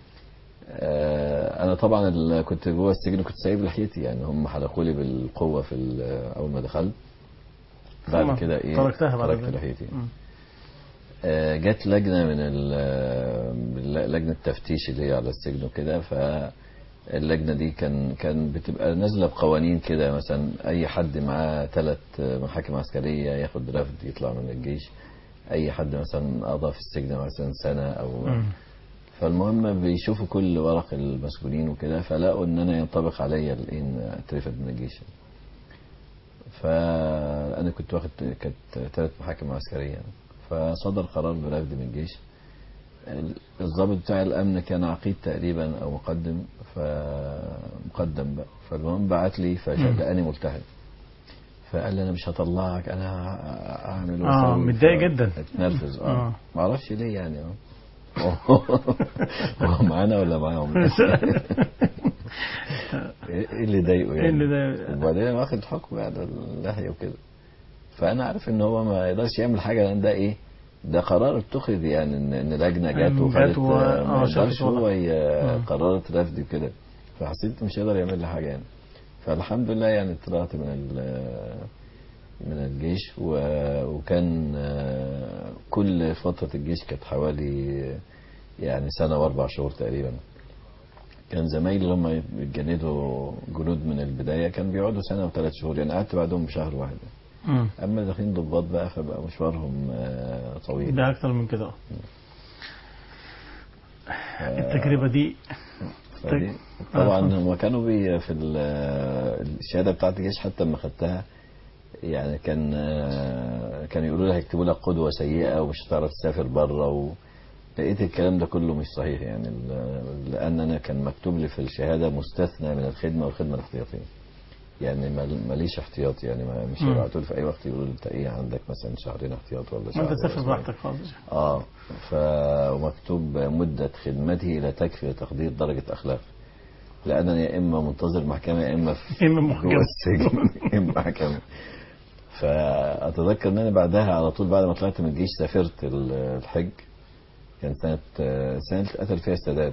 آه، انا طبعا ال- كنت جوه السجن كنت سايب لحيتي يعني هم حلقوا لي بالقوه في ال- اول ما دخلت ثم بعد كده ايه تركتها بعد تركت ذلك. لحيتي مم. آه، جت لجنه من ال- لجنه التفتيش اللي هي على السجن وكده فاللجنه دي كان كان بتبقى نازله بقوانين كده مثلا اي حد معاه ثلاث محاكم عسكريه ياخد رفد يطلع من الجيش اي حد مثلا قضى في السجن مثلا سنه او مم. فالمهم بيشوفوا كل ورق المسجونين وكده فلقوا ان انا ينطبق عليا ان اترفد من الجيش فانا كنت واخد كانت ثلاث محاكم عسكريه فصدر قرار برفد من الجيش الضابط بتاع الامن كان عقيد تقريبا او مقدم فمقدم بقى فالمهم بعت لي فلقاني ملتحد فقال لي انا مش هطلعك انا اعمل آه، وأسوي. متضايق جدا. اتنرفز اه آه. ما اعرفش ليه يعني اه هو معانا ولا معاهم ايه اللي ضايقه يعني إيه اللي ضايقه؟ وبعدين أنا واخد حكم على اللحيه وكده فانا عارف ان هو ما يقدرش يعمل حاجه لان ده ايه ده قرار اتخذ يعني ان ان لجنه جت أم، وخدت جت و- آه، آه، ما شافت يقدرش هو وضع. ي- مم. قررت رفضي وكده فحسيت مش هيقدر يعمل لي حاجه يعني فالحمد لله يعني طلعت من ال- من الجيش و- وكان آه، كل فتره الجيش كانت حوالي يعني سنه واربع شهور تقريبا كان زمايلي اللي هم بيتجندوا جنود من البدايه كان بيقعدوا سنه وثلاث شهور يعني قعدت بعدهم بشهر واحد مم. اما داخلين ضباط بقى فبقى مشوارهم آه، طويل ده اكتر من كده التجربه دي فدي طبعا هم كانوا بي في ال- الشهاده بتاعت الجيش حتى لما خدتها يعني كان آه، كانوا يقولوا لي هيكتبوا لك قدوه سيئه ومش هتعرف تسافر بره و لقيت الكلام ده كله مش صحيح يعني ال- لان انا كان مكتوب لي في الشهاده مستثنى من الخدمه والخدمه الاحتياطيه يعني مال- ماليش احتياط يعني ما مش مم. هيبعتوا لي في اي وقت يقولوا لي انت ايه عندك مثلا شهرين احتياط ولا ما شهر انت ولا تسافر أسبوعين. براحتك خالص اه ف ومكتوب مدة خدمته لا تكفي لتقدير درجة أخلاق لان يا اما منتظر محكمه يا اما في إما جوه محكمة. السجن يا اما محكمه فاتذكر ان انا بعدها على طول بعد ما طلعت من الجيش سافرت ال- الحج كان سنه سنه قتل فيها السادات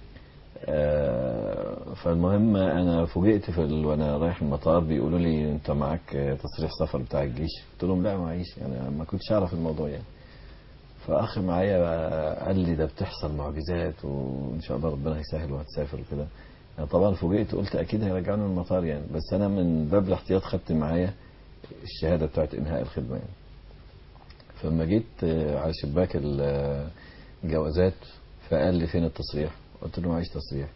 آه، فالمهم انا فوجئت في ال... وانا رايح المطار بيقولوا لي انت معاك تصريح سفر بتاع الجيش قلت لهم لا معيش يعني ما كنتش اعرف الموضوع يعني فاخ معايا بقى قال لي ده بتحصل معجزات وان شاء الله ربنا هيسهل وهتسافر وكده يعني طبعا فوجئت قلت اكيد هيرجعوني من المطار يعني بس انا من باب الاحتياط خدت معايا الشهاده بتاعت انهاء الخدمه يعني فلما جيت آه، على شباك ال- الجوازات فقال لي فين التصريح قلت له معيش تصريح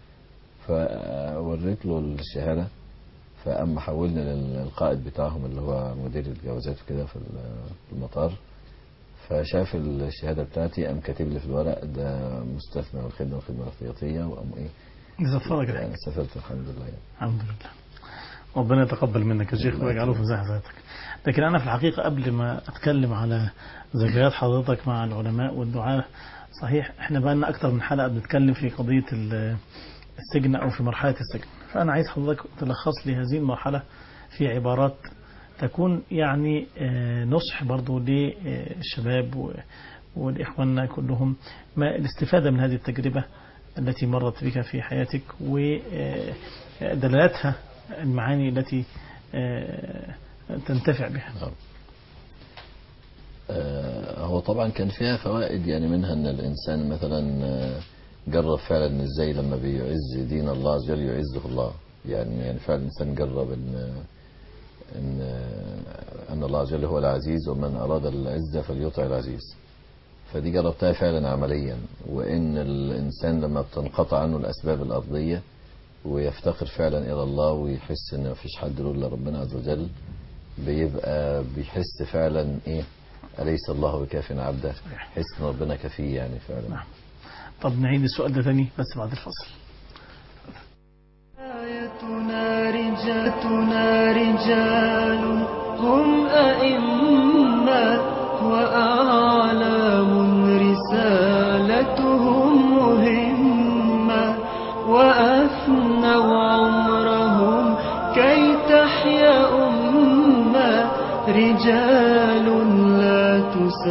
فوريت له الشهاده فقام محولني للقائد بتاعهم اللي هو مدير الجوازات وكده في ال- في المطار فشاف الشهاده بتاعتي قام كاتب لي في الورق ده مستثنى من الخدمه والخدمه الاحتياطيه وقام ايه نزفرك يعني الحج سافرت الحمد لله يعني. الحمد لله ربنا يتقبل منك يا شيخ الله ويجعله في ميزان حسناتك لكن انا في الحقيقه قبل ما اتكلم على ذكريات حضرتك مع العلماء والدعاة صحيح احنا بقى لنا اكتر من حلقه بنتكلم في قضيه ال- السجن او في مرحله السجن فانا عايز حضرتك تلخص لي هذه المرحله في عبارات تكون يعني آه، نصح برضو للشباب و- ولإخواننا كلهم ما الاستفادة من هذه التجربة التي مرت بك في حياتك ودلالاتها المعاني التي آه، تنتفع بها نعم. آه، هو طبعا كان فيها فوائد يعني منها ان الانسان مثلا آه، جرب فعلا ان ازاي لما بيعز دين الله عز وجل يعزه الله يعني يعني فعلا الانسان جرب ان ان آه، ان الله عز وجل هو العزيز ومن اراد العزه فليطع العزيز فدي جربتها فعلا عمليا وان الانسان لما بتنقطع عنه الاسباب الارضيه ويفتقر فعلا الى الله ويحس ان مفيش حد له الا ربنا عز وجل بيبقى بيحس فعلا ايه اليس الله بكاف عبده يحس ان ربنا كفيه يعني فعلا نعم. طب نعيد السؤال ده تاني بس بعد الفصل آيتنا رجالتنا رجال هم أئمة وأعلام رسالتهم مهمة وأفنوا عمرهم كي تحيا أمة رجال لا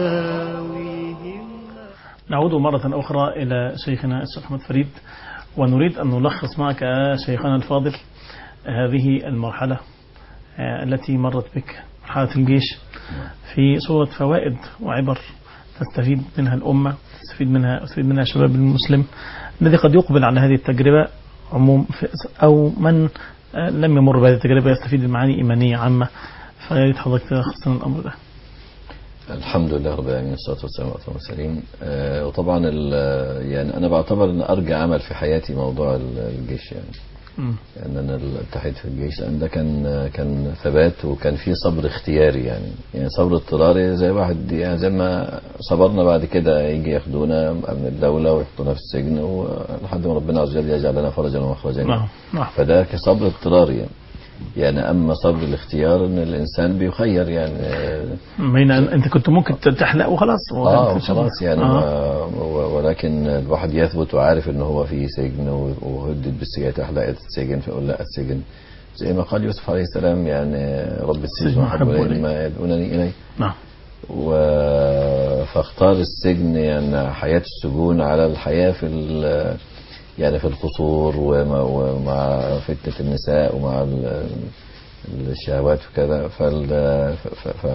تساويهم نعود مرة أخرى إلى شيخنا الشيخ أحمد فريد ونريد أن نلخص معك يا شيخنا الفاضل هذه المرحلة آه، التي مرت بك مرحلة الجيش في صورة فوائد وعبر تستفيد منها الأمة تستفيد منها تستفيد منها الشباب المسلم الذي قد يقبل على هذه التجربة عموم في- أو من آه، لم يمر بهذه التجربة يستفيد من معاني إيمانية عامة فياريت حضرتك تلخص لنا الأمر ده الحمد لله رب العالمين والصلاه والسلام على رسول الله المرسلين آه، وطبعا ال- يعني انا بعتبر ان ارجى عمل في حياتي موضوع ال- الجيش يعني مم. ان انا التحيت في الجيش لان ده كان كان ثبات وكان فيه صبر اختياري يعني يعني صبر اضطراري زي واحد يعني زي ما صبرنا بعد كده يجي ياخدونا من الدوله ويحطونا في السجن ولحد ما ربنا عز وجل يجعل لنا فرجا ومخرجا نعم نعم فده كصبر اضطراري يعني. يعني اما صبر الاختيار ان الانسان بيخير يعني آه، بين أن أنت كنت ممكن تحلق وخلاص اه وكانت خلاص يعني آه. ما و- ولكن الواحد يثبت وعارف ان هو في سجن و- وهدد بالسجن تحلق السجن فيقول لا السجن زي ما قال يوسف عليه السلام يعني رب السجن السجن احب أحب الي إلي. مما يدعونني اليه نعم و... فاختار السجن يعني حياة السجون على الحياة في ال... يعني في القصور ومع, ومع فتنة النساء ومع ال... الشهوات وكذا فال... ف... ف... ف...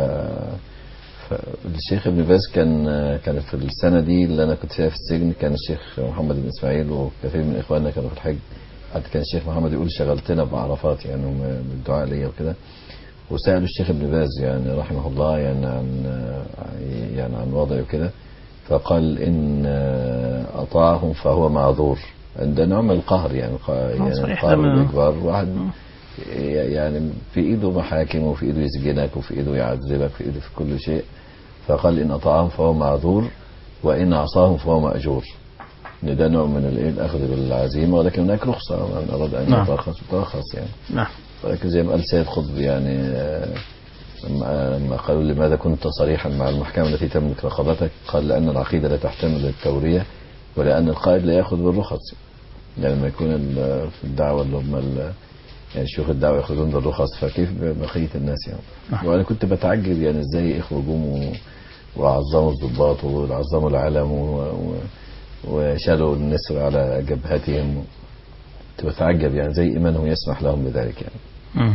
فالشيخ ابن باز كان كان في السنة دي اللي أنا كنت فيها في السجن كان الشيخ محمد بن إسماعيل وكثير من إخواننا كانوا في الحج حتى كان الشيخ محمد يقول شغلتنا بعرفات يعني بالدعاء ليا وكده وسألوا الشيخ ابن باز يعني رحمه الله يعني عن يعني عن وضعه وكده فقال إن أطاعهم فهو معذور عند نوع من القهر يعني قا- يعني صحيح، القهر ده من- والإجبار واحد يعني في إيده محاكم وفي إيده يسجنك وفي إيده يعذبك في إيده في كل شيء فقال إن أطاعهم فهو معذور وإن عصاهم فهو مأجور إن ده نوع من الإيه الأخذ بالعزيمة ولكن هناك رخصة من أراد أن نعم. يترخص يترخص يعني نعم ولكن زي ما قال سيد قطب يعني آه، لما لما قالوا لماذا كنت صريحا مع المحكمة التي تملك رقبتك قال لأن العقيدة لا تحتمل التورية ولأن القائد لا يأخذ بالرخص يعني لما يكون ال- في الدعوة اللي هم ال- يعني شيوخ الدعوة يخرجون بالرخص فكيف بقية الناس يعني نعم. وأنا كنت بتعجب يعني إزاي يخرجوا و- وعظموا الضباط وعظموا العلم و- و- وشالوا النسر على جبهتهم كنت بتعجب يعني زي إيمانهم يسمح لهم بذلك يعني مم.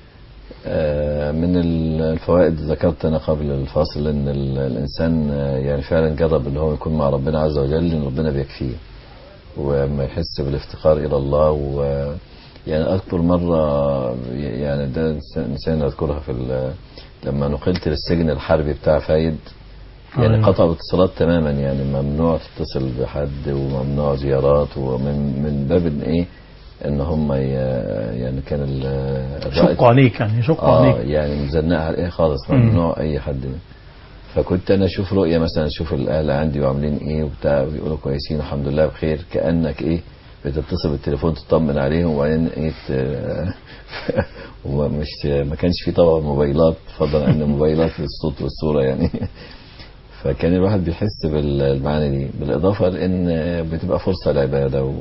آه، من الفوائد ذكرت أنا قبل الفاصل أن ال- الإنسان آه، يعني فعلا جرب أن هو يكون مع ربنا عز وجل أن ربنا بيكفيه وما يحس بالافتقار إلى الله و يعني أذكر مرة يعني ده إنسان أذكرها في ال- لما نقلت للسجن الحربي بتاع فايد يعني أيوة. قطعوا الاتصالات تماما يعني ممنوع تتصل بحد وممنوع زيارات ومن من باب ان ايه ان هم ي- يعني كان ال- الرائد يشقوا عليك يعني يشقوا اه عليك يعني مزنقها على ايه خالص مم. ممنوع اي حد فكنت انا اشوف رؤيه مثلا اشوف الاهل عندي وعاملين ايه وبتاع بيقولوا كويسين الحمد لله بخير كانك ايه بتتصل بالتليفون تطمن عليهم وبعدين ايه ت- ومش ما كانش في طبعا موبايلات فضلا عن الموبايلات للصوت والصوره يعني فكان الواحد بيحس بالمعاني دي بالاضافه لان بتبقى فرصه للعباده و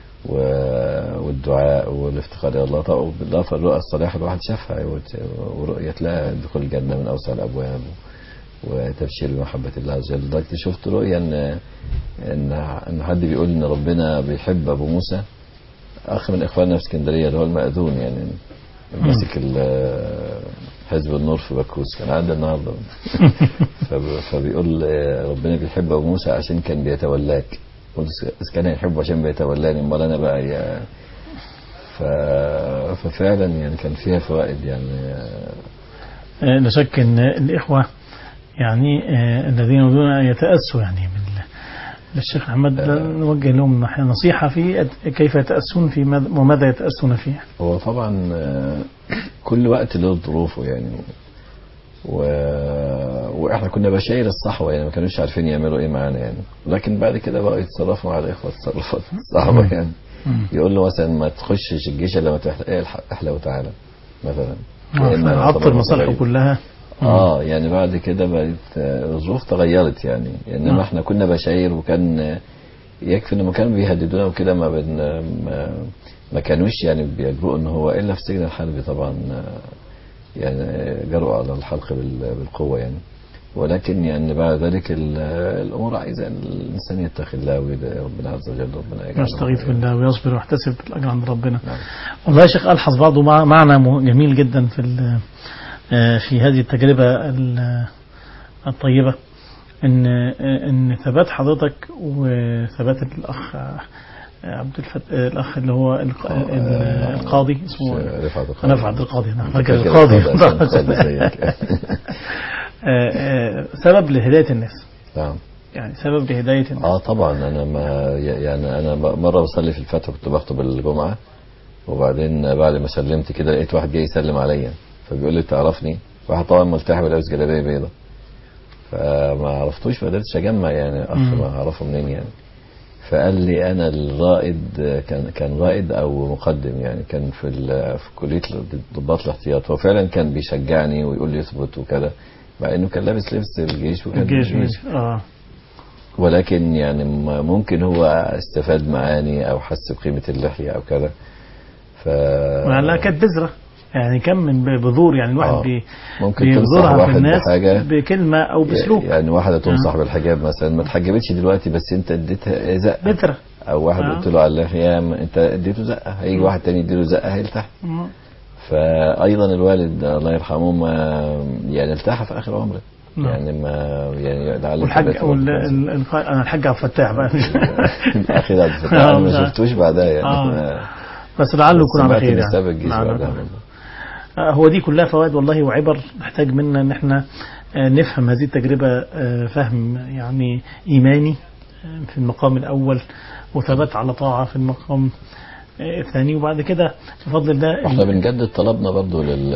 و- والدعاء والافتقار الى الله طبعا بالاضافه للرؤى الصالحه الواحد شافها وت- ورؤيه لها دخول الجنه من اوسع الابواب وتبشير بمحبه الله عز وجل لدرجه شفت رؤيه ان ان ان حد بيقول ان ربنا بيحب ابو موسى اخ من اخواننا في اسكندريه اللي هو المأذون يعني ماسك ال- حزب النور في بكوس كان عندي النهارده فب- فبيقول آه، ربنا بيحب ابو موسى عشان كان بيتولاك قلت إذا كان يحبه عشان بيتولاني امال انا بقى يا ف... ففعلا يعني كان فيها فوائد يعني آه، آه، لا شك ان الاخوه يعني آه، الذين يريدون ان يتاسوا يعني بال- للشيخ محمد نوجه لهم نصيحه في كيف يتاسون في ماذا وماذا يتاسون فيه هو طبعا آه، كل وقت له ظروفه يعني و... واحنا كنا بشاير الصحوه يعني ما كانوش عارفين يعملوا ايه معانا يعني لكن بعد كده بقوا يتصرفوا مع الاخوه تصرفات صعبه يعني يقول له مثلا ما تخشش الجيش الا ما تحلق إيه الحق- احلى وتعالى مثلا لأن عطر طبعاً مصالحه غريب. كلها اه يعني بعد كده بقت آه، الظروف تغيرت يعني نعم. انما احنا كنا بشاير وكان آه، يكفي انه كانوا بيهددونا وكده ما, بن ما, ما كانوش يعني بيجرؤوا ان هو الا في السجن الحربي طبعا آه، يعني آه، جرؤوا على الحلق بال- بالقوه يعني ولكن يعني بعد ذلك ال- الامور عايزه ان الانسان يتقي الله ويدعي ربنا عز وجل ربنا يجعله يستغيث بالله ويصبر ويحتسب الاجر عند ربنا نعم. والله يا شيخ ألحظ برضه مع معنى م- جميل جدا في ال- آه، في هذه التجربة ال- الطيبة إن آه، إن ثبات حضرتك وثبات الأخ آه، عبد الفت... آه، الأخ اللي هو الق- ال- القاضي اسمه رفعت القاضي رفعت القاضي نعم أنت فاكر فاكر القاضي القاضي عشان القاضي زيك. آه، آه، سبب لهداية الناس نعم يعني سبب لهداية الناس اه طبعا انا ما يعني انا ب- مره بصلي في الفتح كنت بخطب الجمعه وبعدين بعد ما سلمت كده لقيت واحد جاي يسلم عليا فبيقول لي تعرفني واحد طبعا ملتحي ولابس جلابيه بيضاء فما عرفتوش ما قدرتش اجمع يعني اخ مم. ما اعرفه منين يعني فقال لي انا الرائد كان كان رائد او مقدم يعني كان في ال- في كليه ضباط الاحتياط هو فعلا كان بيشجعني ويقول لي اثبت وكده مع انه كان لابس لبس الجيش وكان الجيش ماشي اه ولكن يعني م- ممكن هو استفاد معاني او حس بقيمه اللحيه او كذا ف ولعلها كانت بذرة يعني كم من ب- بذور يعني الواحد آه. بي ممكن تنصح بيبذرها في واحد الناس بحاجه بكلمة أو بسلوك يعني واحده تنصح بالحجاب مثلا ما اتحجبتش دلوقتي بس انت اديتها زقه بذرة او واحد آه. قلت له على اللحيه ما انت اديته زقه هيجي واحد تاني يديله زقه هيلتحي مم. فايضا الوالد الله يرحمه ما يعني التحى في اخر عمره نعم. يعني ما يعني لعل والحج الثبات وال... ربنا ال... ال... انا الحاج عبد الفتاح بقى الاخير عبد الفتاح آه، انا مش ما عارف. شفتوش بعدها يعني آه. بس لعله يكون على سمعت خير إن يعني ساب الجيش نعم. بعدها آه، هو دي كلها فوائد والله وعبر نحتاج منا ان احنا آه، نفهم هذه التجربة آه، فهم يعني ايماني آه، في المقام الاول وثبات على طاعة في المقام آه، الثاني وبعد كده بفضل الله احنا بنجدد طلبنا برضو لل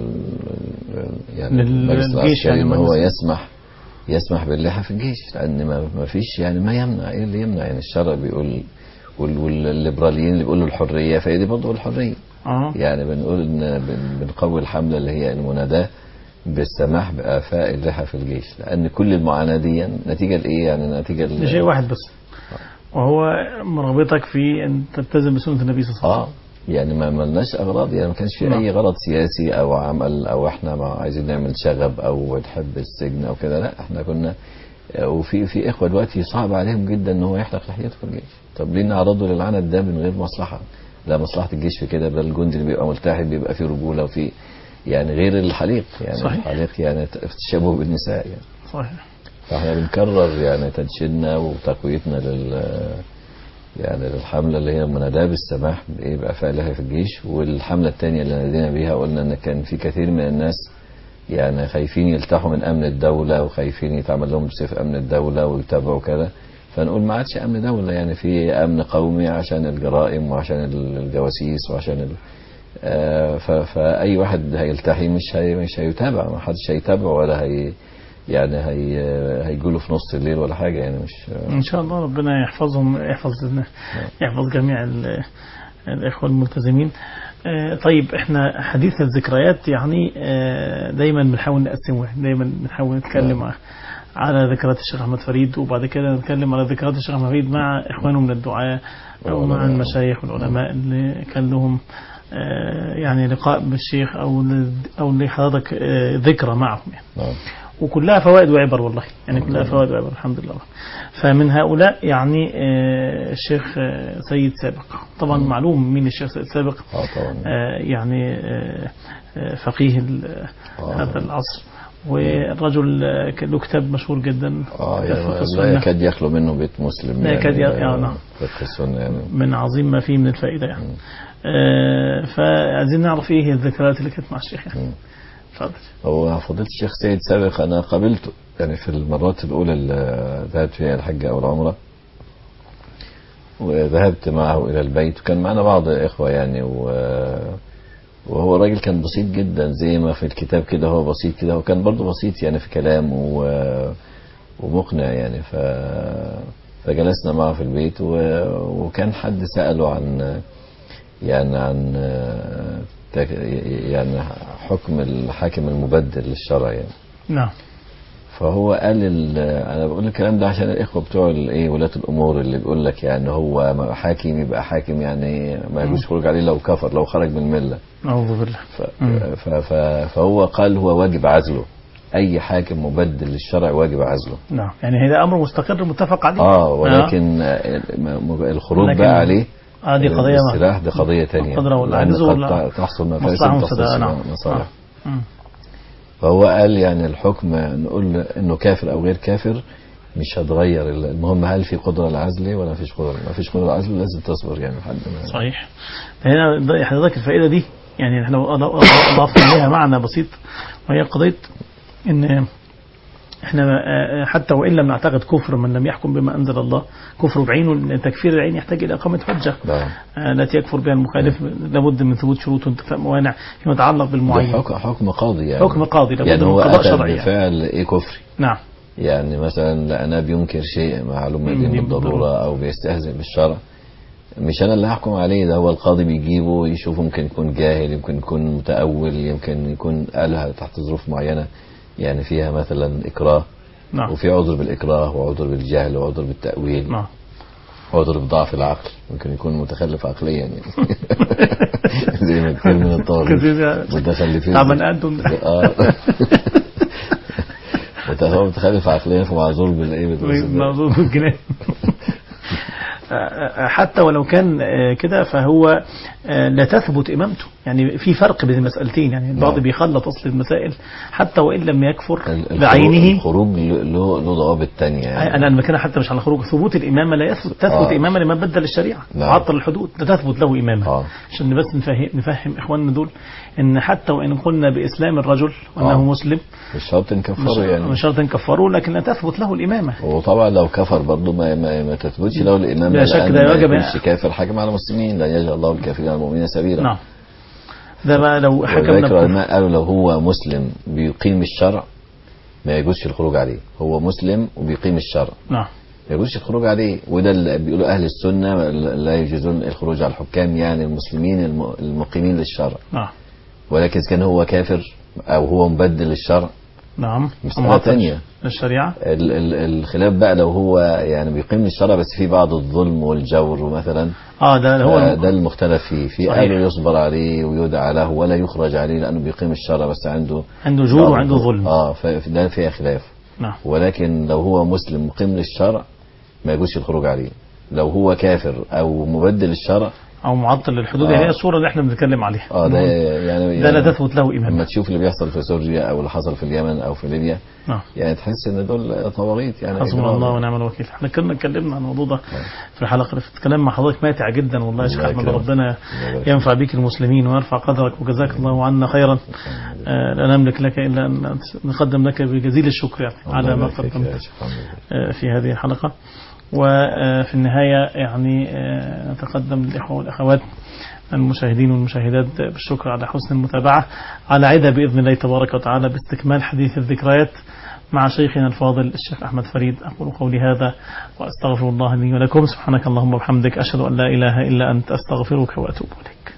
يعني لل- المجلس للجيش العسكري يعني ان هو المجلس- يسمح يسمح باللحى في الجيش لان ما ما فيش يعني ما يمنع ايه اللي يمنع يعني الشرع بيقول وال- والليبراليين اللي بيقولوا الحريه فهي دي برضه الحريه اه يعني بنقول ان بن- بنقوي الحمله اللي هي المناداه بالسماح بافاء اللحى في الجيش لان كل المعاناه دي نتيجه لايه يعني نتيجه ل- لشيء واحد بس وهو مرغبتك في أن تلتزم بسنة النبي صلى الله عليه اه يعني ما ملناش اغراض يعني ما كانش في نعم. اي غرض سياسي او عمل او احنا ما عايزين نعمل شغب او نحب السجن او كده لا احنا كنا وفي في اخوه دلوقتي صعب عليهم جدا ان هو يحلق لحيته في الجيش طب ليه نعرضه للعنت ده من غير مصلحه لا مصلحه الجيش في كده بل الجندي اللي بيبقى ملتحي بيبقى فيه رجوله وفي يعني غير الحليق يعني صحيح. الحليق يعني تشابه بالنساء يعني صحيح فاحنا بنكرر يعني تدشيننا وتقويتنا لل يعني للحملة اللي هي مناداة بالسماح بإيه بإعفاء الله في الجيش والحملة الثانية اللي نادينا بيها قلنا إن كان في كثير من الناس يعني خايفين يلتحوا من أمن الدولة وخايفين يتعمل لهم بسيف أمن الدولة ويتابعوا كده فنقول ما عادش أمن دولة يعني في أمن قومي عشان الجرائم وعشان الجواسيس وعشان ال... آه، ف- فأي واحد هيلتحي مش هي مش هيتابع ما حدش هيتابعه ولا هي يعني هي هيجوله في نص الليل ولا حاجة يعني مش إن شاء الله ربنا يحفظهم يحفظ يحفظ جميع ال- الإخوة الملتزمين آه، طيب احنا حديث الذكريات يعني آه، دايما بنحاول نقسمه دايما بنحاول نتكلم على ذكريات الشيخ احمد فريد وبعد كده نتكلم على ذكريات الشيخ احمد فريد مع اخوانه من الدعاة او مع والعلماء. المشايخ والعلماء اللي كان لهم آه، يعني لقاء بالشيخ او ل- او لحضرتك آه، ذكرى معهم يعني. نعم وكلها فوائد وعبر والله يعني كلها فوائد وعبر الحمد لله فمن هؤلاء يعني آه، الشيخ آه، سيد سابق طبعا معلوم مين الشيخ سيد سابق اه طبعا آه، يعني آه، آه، فقيه ال- آه. هذا العصر والرجل آه، كان له كتاب مشهور جدا اه كتاب فقه يعني لا السنة يكاد يخلو منه بيت مسلم لا يكاد ي- آه، نعم. فقه السنة يعني من عظيم ما فيه من الفائدة يعني آه، فعايزين نعرف ايه هي الذكريات اللي كانت مع الشيخ يعني مم. اتفضل هو فضيلة الشيخ سيد سابق أنا قابلته يعني في المرات الأولى اللي ذهبت فيها الحج أو العمرة وذهبت معه إلى البيت وكان معنا بعض إخوة يعني و وهو راجل كان بسيط جدا زي ما في الكتاب كده هو بسيط كده وكان برضه بسيط يعني في كلامه و... ومقنع يعني ف... فجلسنا معه في البيت و... وكان حد سأله عن يعني عن تك... يعني حكم الحاكم المبدل للشرع يعني نعم فهو قال ال... انا بقول الكلام ده عشان الاخوه بتوع الايه ولاة الامور اللي بيقول لك يعني هو حاكم يبقى حاكم يعني ما يجوز خروج عليه لو كفر لو خرج من المله أعوذ بالله ف... ف... ف... فهو قال هو واجب عزله اي حاكم مبدل للشرع واجب عزله نعم يعني هذا أمر مستقر متفق عليه اه ولكن آه. الخروج لكن- بقى عليه آه دي قضية ما- الاستراح دي قضيه ثانيه القدرة والعجز ولا- تحصل مصلحة مفاسد مفسدة، تحصل نعم. مصالح مم. فهو قال يعني الحكم نقول انه كافر او غير كافر مش هتغير المهم هل في قدره للعزل ولا مفيش قدره ما فيش قدره للعزل لازم تصبر يعني لحد ما صحيح هنا ده- حضرتك الفائدة دي يعني احنا أضفنا إليها معنى بسيط وهي قضية إن احنا آه، حتى وإن لم نعتقد كفر من لم يحكم بما أنزل الله كفر بعينه لأن تكفير العين يحتاج إلى إقامة حجة نعم آه، التي يكفر بها المخالف لابد من ثبوت شروط وانتفاء موانع فيما يتعلق ده بالمعين حكم حكم قاضي يعني حكم قاضي لابد يعني من هو قضاء اتى شرعي يعني. بفعل ايه كفري نعم يعني مثلا لأنا بينكر شيء معلوم مم، دين دين بالضرورة أو بيستهزئ بالشرع مش أنا اللي هحكم عليه ده هو القاضي بيجيبه يشوفه ممكن يكون جاهل يمكن يكون متأول يمكن يكون قالها تحت ظروف معينة يعني فيها مثلا إكراه نعم وفي عذر بالإكراه وعذر بالجهل وعذر بالتأويل نعم وعذر بضعف العقل ممكن يكون متخلف عقليا يعني زي ما كتير من الطواغيت كثير- متخلفين تعبان أنتم اه هو متخلف عقليا فمعذور بالايه بالوزن. موضوع الجنان حتى ولو كان آه، كده فهو آه، لا تثبت إمامته يعني في فرق بين المسألتين يعني البعض نعم. بيخلط أصل المسائل حتى وإن لم يكفر ال- الخروج- بعينه الخروج له له ضوابط تانية يعني أنا أنا بتكلم حتى مش على خروج ثبوت الإمامة لا يثبت تثبت آه. إمامة لمن بدل الشريعة نعم. عطل الحدود لا تثبت له إمامة اه عشان بس نفهم, نفهم إخواننا دول إن حتى وإن قلنا بإسلام الرجل وأنه آه. مسلم مش شرط مش نكفره يعني مش شرط نكفره لكن لا تثبت له الإمامة وطبعا لو كفر برضه ما, ما, ما تثبتش له الامام لا شك ده يجب- مش كافر حاكم على المسلمين لا يجعل الله الكافرين على المؤمنين سبيلا نعم ده بقى لو ولذلك حكمنا بكفر العلماء قالوا لو هو مسلم بيقيم الشرع ما يجوزش الخروج عليه هو مسلم وبيقيم الشرع نعم ما يجوزش الخروج عليه وده اللي بيقولوا اهل السنه لا يجوزون الخروج على الحكام يعني المسلمين الم- المقيمين للشرع نعم ولكن إذا كان هو كافر او هو مبدل للشرع نعم مسألة معطل تانية. للشريعة ال- ال- الخلاف بقى لو هو يعني بيقيم الشرع بس في بعض الظلم والجور مثلا اه ده هو آه، ده المختلف فيه في صحيح. قالوا يصبر عليه ويدعى له ولا يخرج عليه لانه بيقيم الشرع بس عنده عنده جور وعنده ظلم اه فده فيها خلاف نعم ولكن لو هو مسلم مقيم للشرع ما يجوزش الخروج عليه لو هو كافر او مبدل الشرع او معطل للحدود آه. يعني هي الصورة اللي احنا بنتكلم عليها اه ده يعني ده لا يعني تثبت له لما إمامة تشوف اللي بيحصل في سوريا او اللي حصل في اليمن او في ليبيا نعم يعني تحس ان دول طواريت يعني حسبنا إجرام. الله ونعم الوكيل احنا كنا اتكلمنا عن الموضوع ده في الحلقة اللي فاتت كلام مع حضرتك ماتع جدا والله يا شيخ الله احمد يكرمك. ربنا الله يبارك ينفع بك المسلمين ويرفع قدرك وجزاك الله عنا خيرا آه، لا نملك لك الا ان نقدم لك بجزيل الشكر يعني الله على ما يبارك فيك قدمت يا شيخ محمد. آه، في هذه الحلقة وفي النهاية يعني آه، نتقدم للإخوة والأخوات المشاهدين والمشاهدات بالشكر على حسن المتابعة على عدة بإذن الله تبارك وتعالى باستكمال حديث الذكريات مع شيخنا الفاضل الشيخ أحمد فريد أقول قولي هذا وأستغفر الله لي ولكم سبحانك اللهم وبحمدك أشهد أن لا إله إلا أنت أستغفرك وأتوب إليك